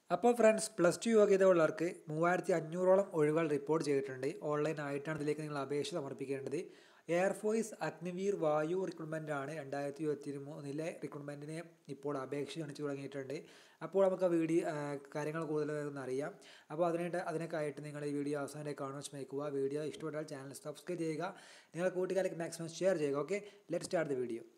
അപ്പോൾ friends plus two യോഗ്യത ഉള്ളവർക്ക് മൂവായിരത്തി അഞ്ഞൂറോളം ഒഴിവുകൾ റിപ്പോർട്ട് ചെയ്തിട്ടുണ്ട് ഓൺലൈൻ ആയിട്ടാണ് ഇതിലേക്ക് നിങ്ങൾ അപേക്ഷ സമർപ്പിക്കേണ്ടത് എയർഫോഴ്സ് അഗ്നിവീർ വായു റിക്രൂട്ട്മെൻ്റ് ആണ് രണ്ടായിരത്തി ഇരുപത്തി മൂന്നിലെ റിക്രൂട്ട്മെൻറ്റിന് ഇപ്പോൾ അപേക്ഷ ക്ഷണിച്ചു തുടങ്ങിയിട്ടുണ്ട് അപ്പോൾ നമുക്ക് ആ വീഡിയോ കാര്യങ്ങൾ കൂടുതലൊന്ന് അറിയാം അപ്പോൾ അതിനായിട്ട് അതിനൊക്കെയായിട്ട് നിങ്ങൾ ഈ വീഡിയോ അവസാനം കാണാൻ ശ്രമിക്കുക വീഡിയോ ഇഷ്ടപ്പെട്ടാൽ ചാനൽ സബ്സ്ക്രൈബ് ചെയ്യുക നിങ്ങൾ കൂട്ടുകാർക്ക് മാക്സിമം ഷെയർ ചെയ്യുക okay let start the video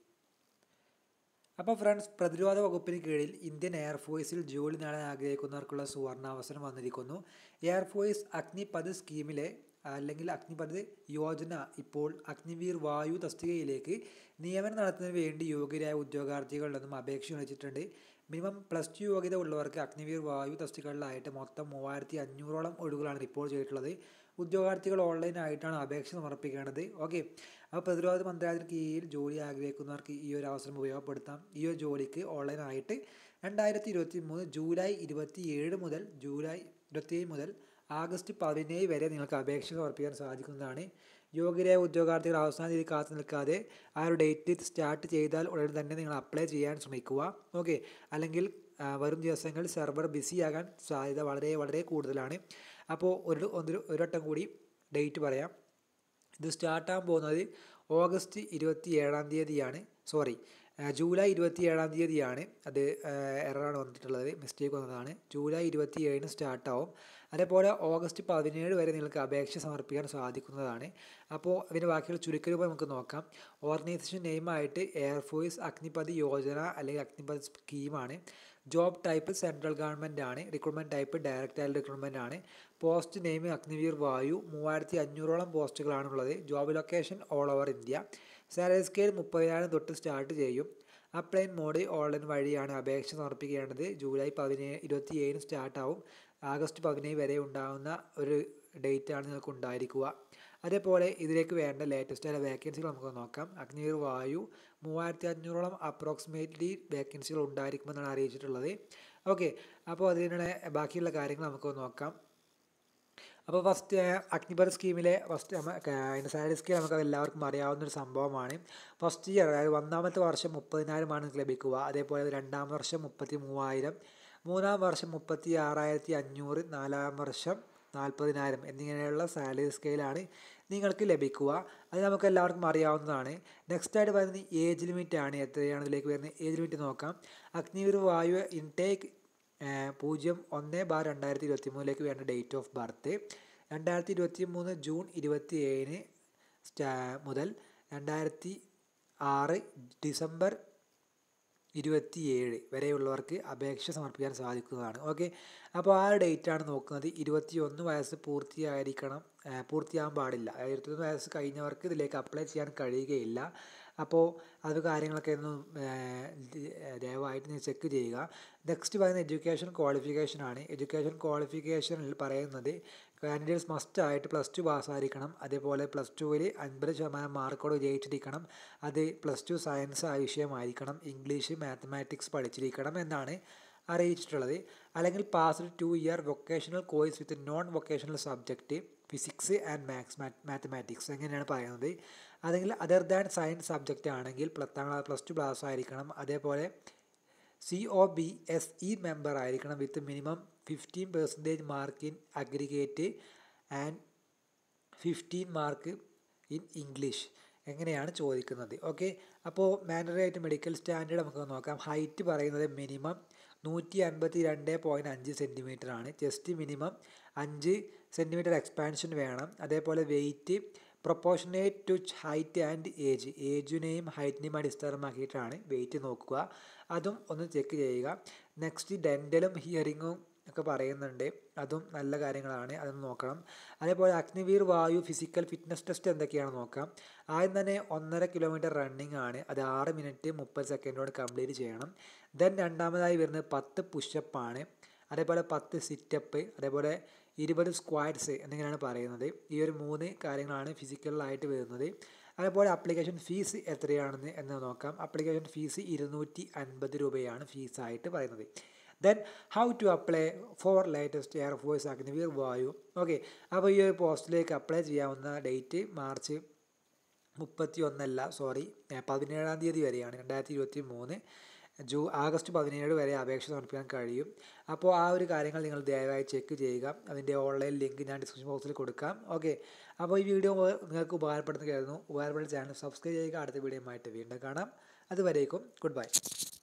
അപ്പോൾ ഫ്രണ്ട്സ് പ്രതിരോധ വകുപ്പിന് കീഴിൽ ഇന്ത്യൻ എയർഫോഴ്സിൽ ജോലി നേടാൻ ആഗ്രഹിക്കുന്നവർക്കുള്ള സുവർണാവസരം വന്നിരിക്കുന്നു എയർഫോഴ്സ് അഗ്നിപഥ് സ്കീമിലെ അല്ലെങ്കിൽ അഗ്നിപഥ് യോജന ഇപ്പോൾ അഗ്നിവീർ വായു തസ്തികയിലേക്ക് നിയമനം നടത്തുന്നതിന് വേണ്ടി യോഗ്യരായ ഉദ്യോഗാർത്ഥികളിൽ നിന്നും അപേക്ഷ ക്ഷണിച്ചിട്ടുണ്ട് മിനിമം പ്ലസ് ടു യോഗ്യത ഉള്ളവർക്ക് അഗ്നിവീർ വായു തസ്തികകളിലായിട്ട് മൊത്തം മൂവായിരത്തി അഞ്ഞൂറോളം ഒഴിവുകളാണ് റിപ്പോർട്ട് ചെയ്തിട്ടുള്ളത് ഉദ്യോഗാർത്ഥികൾ ഓൺലൈനായിട്ടാണ് അപേക്ഷ സമർപ്പിക്കേണ്ടത് ഓക്കെ അപ്പോൾ പ്രതിരോധ മന്ത്രാലയത്തിന് കീഴിൽ ജോലി ആഗ്രഹിക്കുന്നവർക്ക് ഈ ഒരു അവസരം ഉപയോഗപ്പെടുത്താം ഈ ഒരു ജോലിക്ക് ഓൺലൈനായിട്ട് രണ്ടായിരത്തി ഇരുപത്തി മൂന്ന് ജൂലൈ ഇരുപത്തി ഏഴ് മുതൽ ജൂലൈ ഇരുപത്തിയേഴ് മുതൽ ആഗസ്റ്റ് പതിനേഴ് വരെ നിങ്ങൾക്ക് അപേക്ഷ സമർപ്പിക്കാൻ സാധിക്കുന്നതാണ് യോഗ്യരായ ഉദ്യോഗാർത്ഥികൾ അവസാന തീയതി കാത്തു നിൽക്കാതെ ആ ഒരു ഡേറ്റ് സ്റ്റാർട്ട് ചെയ്താൽ ഉടൻ തന്നെ നിങ്ങൾ അപ്ലൈ ചെയ്യാൻ ശ്രമിക്കുക ഓക്കെ അല്ലെങ്കിൽ വരും ദിവസങ്ങളിൽ സെർവർ ബിസിയാകാൻ സാധ്യത വളരെ വളരെ കൂടുതലാണ് അപ്പോൾ ഒരു ഒരു ഒരു വട്ടം കൂടി ഡേറ്റ് പറയാം ഇത് സ്റ്റാർട്ടാകാൻ പോകുന്നത് ഓഗസ്റ്റ് ഇരുപത്തി ഏഴാം തീയതിയാണ് സോറി ജൂലൈ ഇരുപത്തി ഏഴാം തീയതിയാണ് അത് എററാണ് വന്നിട്ടുള്ളത് മിസ്റ്റേക്ക് വന്നതാണ് ജൂലൈ ഇരുപത്തി ഏഴിന് സ്റ്റാർട്ടാവും അതേപോലെ ഓഗസ്റ്റ് പതിനേഴ് വരെ നിങ്ങൾക്ക് അപേക്ഷ സമർപ്പിക്കാൻ സാധിക്കുന്നതാണ് അപ്പോൾ അതിൻ്റെ ബാക്കിയുള്ള ചുരുക്കരൂപം നമുക്ക് നോക്കാം ഓർഗനൈസേഷൻ നെയിമായിട്ട് എയർഫോഴ്സ് അഗ്നിപഥ് യോജന അല്ലെങ്കിൽ അഗ്നിപഥ് സ്കീമാണ് ജോബ് ടൈപ്പ് സെൻട്രൽ ഗവൺമെൻറ് ആണ് റിക്രൂട്ട്മെൻറ്റ് ടൈപ്പ് ഡയറക്റ്റ് ആയിട്ട് റിക്രൂട്ട്മെൻറ്റ് ആണ് പോസ്റ്റ് നെയിം അഗ്നിവീർ വായു മൂവായിരത്തി അഞ്ഞൂറോളം പോസ്റ്റുകളാണുള്ളത് job location all over India salary scale മുപ്പതിനായിരം തൊട്ട് സ്റ്റാർട്ട് ചെയ്യും അപ്ലൈൻ മോഡ് ഓൺലൈൻ വഴിയാണ് അപേക്ഷ സമർപ്പിക്കേണ്ടത് ജൂലൈ പതിനേഴ് ഇരുപത്തി ഏഴിന് സ്റ്റാർട്ടാവും ആഗസ്റ്റ് പതിനേഴ് വരെ ഉണ്ടാകുന്ന ഒരു ഡേറ്റാണ് നിങ്ങൾക്ക് ഉണ്ടായിരിക്കുക അതേപോലെ ഇതിലേക്ക് വേണ്ട ലേറ്റസ്റ്റ് ആയ വേക്കൻസികൾ നമുക്ക് നോക്കാം അഗ്നിവീർ വായു മൂവായിരത്തി അഞ്ഞൂറോളം അപ്രോക്സിമേറ്റ്ലി വേക്കൻസികൾ ഉണ്ടായിരിക്കുമെന്നാണ് അറിയിച്ചിട്ടുള്ളത് ഓക്കെ അപ്പോൾ അതിനുള്ള ബാക്കിയുള്ള കാര്യങ്ങൾ നമുക്ക് നോക്കാം അപ്പോൾ ഫസ്റ്റ് അഗ്നിപഥ് സ്കീമിലെ ഫസ്റ്റ് അതിൻ്റെ സാലറി സ്കീം നമുക്ക് എല്ലാവർക്കും അറിയാവുന്ന ഒരു സംഭവമാണ് ഫസ്റ്റ് ഇയർ അതായത് ഒന്നാമത്തെ വർഷം മുപ്പതിനായിരമാണ് നിങ്ങൾക്ക് ലഭിക്കുക അതേപോലെ രണ്ടാം വർഷം മുപ്പത്തി മൂവായിരം മൂന്നാം വർഷം മുപ്പത്തി ആറായിരത്തി അഞ്ഞൂറ് നാലാം വർഷം നാൽപ്പതിനായിരം എന്നിങ്ങനെയുള്ള സാലറി സ്കെയിലാണ് നിങ്ങൾക്ക് ലഭിക്കുക അത് നമുക്ക് എല്ലാവർക്കും അറിയാവുന്നതാണ് നെക്സ്റ്റ് ആയിട്ട് പറയുന്നത് ഏജ് ലിമിറ്റ് ആണ് എത്രയാണ് ഇതിലേക്ക് വരുന്നത് ഏജ് ലിമിറ്റ് നോക്കാം അഗ്നിവീർ വായു ഇൻടേക്ക് പൂജ്യം ഒന്ന് ബാർ രണ്ടായിരത്തി ഇരുപത്തി മൂന്നിലേക്ക് വേണ്ട ഡേറ്റ് ഓഫ് ബർത്ത് രണ്ടായിരത്തി ഇരുപത്തി മൂന്ന് ജൂൺ ഇരുപത്തി ഏഴിന് സ്റ്റാ മുതൽ രണ്ടായിരത്തി ആറ് ഡിസംബർ ഇരുപത്തിയേഴ് വരെയുള്ളവർക്ക് അപേക്ഷ സമർപ്പിക്കാൻ സാധിക്കുന്നതാണ് ഓക്കെ അപ്പോൾ ആ ഡേറ്റാണ് നോക്കുന്നത് ഇരുപത്തിയൊന്ന് വയസ്സ് പൂർത്തിയായിരിക്കണം പൂർത്തിയാകാൻ പാടില്ല ഇരുപത്തൊന്ന് വയസ്സ് കഴിഞ്ഞവർക്ക് ഇതിലേക്ക് അപ്ലൈ ചെയ്യാൻ കഴിയുകയില്ല അപ്പോൾ അത് കാര്യങ്ങളൊക്കെ ഒന്ന് ദയവായിട്ട് നിങ്ങൾ ചെക്ക് ചെയ്യുക നെക്സ്റ്റ് പറയുന്നത് എഡ്യൂക്കേഷൻ ക്വാളിഫിക്കേഷൻ ആണ് എഡ്യൂക്കേഷൻ ക്വാളിഫിക്കേഷനിൽ പറയുന്നത് കാൻഡിഡേറ്റ്സ് മസ്റ്റ് ആയിട്ട് പ്ലസ് ടു പാസ്സായിരിക്കണം അതേപോലെ പ്ലസ് ടുവിൽ അൻപത് ശതമാനം മാർക്കോട് വിജയിച്ചിരിക്കണം അത് പ്ലസ് ടു സയൻസ് ആ വിഷയമായിരിക്കണം ഇംഗ്ലീഷ് മാത്തമാറ്റിക്സ് പഠിച്ചിരിക്കണം എന്നാണ് അറിയിച്ചിട്ടുള്ളത് അല്ലെങ്കിൽ passed two year vocational course with non vocational subject physics and maths mathematics എങ്ങനെയാണ് പറയുന്നത് അല്ലെങ്കിൽ അതർ ദാൻ സയൻസ് സബ്ജക്റ്റ് ആണെങ്കിൽ പത്താം ക്ലാസ് പ്ലസ് ടു ക്ലാസ് ആയിരിക്കണം അതേപോലെ C O B S E member ആയിരിക്കണം with minimum fifteen percentage mark in aggregate and fifteen mark in English എങ്ങനെയാണ് ചോദിക്കുന്നത് ഓക്കെ അപ്പോൾ മാൻഡറി ആയിട്ട് മെഡിക്കൽ സ്റ്റാൻഡേർഡ് നമുക്ക് നോക്കാം ഹൈറ്റ് പറയുന്നത് മിനിമം നൂറ്റി അൻപത്തി രണ്ട് പോയിൻറ്റ് അഞ്ച് സെൻറ്റിമീറ്റർ ആണ് ചെസ്റ്റ് മിനിമം അഞ്ച് സെൻറ്റിമീറ്റർ എക്സ്പാൻഷൻ വേണം അതേപോലെ weight proportionate to height and age ഏജിനെയും ഹൈറ്റിനെയും അടിസ്ഥാനമാക്കിയിട്ടാണ് വെയിറ്റ് നോക്കുക അതും ഒന്ന് ചെക്ക് ചെയ്യുക നെക്സ്റ്റ് ഡെൻറ്റലും ഹിയറിങ്ങും ഒക്കെ പറയുന്നുണ്ട് അതും നല്ല കാര്യങ്ങളാണ് അതൊന്ന് നോക്കണം അതേപോലെ അഗ്നിവീർ വായു ഫിസിക്കൽ ഫിറ്റ്നസ് ടെസ്റ്റ് എന്തൊക്കെയാണ് നോക്കാം ആദ്യം തന്നെ ഒന്നര കിലോമീറ്റർ റണ്ണിങ് ആണ് അത് ആറ് മിനിറ്റ് മുപ്പത് സെക്കൻഡോട് കംപ്ലീറ്റ് ചെയ്യണം ദെൻ രണ്ടാമതായി വരുന്നത് പത്ത് പുഷപ്പാണ് അതേപോലെ പത്ത് സിറ്റപ്പ് അതേപോലെ ഇരുപത് സ്ക്വാഡ്സ് എന്നിങ്ങനെയാണ് പറയുന്നത് ഈ ഒരു മൂന്ന് കാര്യങ്ങളാണ് ഫിസിക്കലായിട്ട് വരുന്നത് അതേപോലെ അപ്ലിക്കേഷൻ ഫീസ് എത്രയാണെന്ന് എന്ന് നോക്കാം അപ്ലിക്കേഷൻ ഫീസ് ഇരുന്നൂറ്റി അൻപത് രൂപയാണ് ഫീസായിട്ട് പറയുന്നത് then how to apply for latest air force Agniveer Vayu okay അപ്പോൾ ഈ ഒരു പോസ്റ്റിലേക്ക് അപ്ലൈ ചെയ്യാവുന്ന ഡേറ്റ് മാർച്ച് മുപ്പത്തി ഒന്നല്ല സോറി പതിനേഴാം തീയതി വരെയാണ് രണ്ടായിരത്തി ഇരുപത്തി മൂന്ന് ജൂ ആഗസ്റ്റ് പതിനേഴ് വരെ അപേക്ഷ സമർപ്പിക്കാൻ കഴിയും അപ്പോൾ ആ ഒരു കാര്യങ്ങൾ നിങ്ങൾ ദയവായി ചെക്ക് ചെയ്യുക അതിൻ്റെ ഓൺലൈൻ ലിങ്ക് ഞാൻ ഡിസ്ക്രിപ്ഷൻ ബോക്സിൽ കൊടുക്കാം ഓക്കെ അപ്പോൾ ഈ വീഡിയോ നിങ്ങൾക്ക് ഉപകാരപ്പെടുന്ന കരുതുന്നു ഉപകാരപ്പെട്ട ചാനൽ സബ്സ്ക്രൈബ് ചെയ്യുക അടുത്ത വീഡിയോയുമായിട്ട് വീണ്ടും കാണാം അതുവരേക്കും ഗുഡ് ബൈ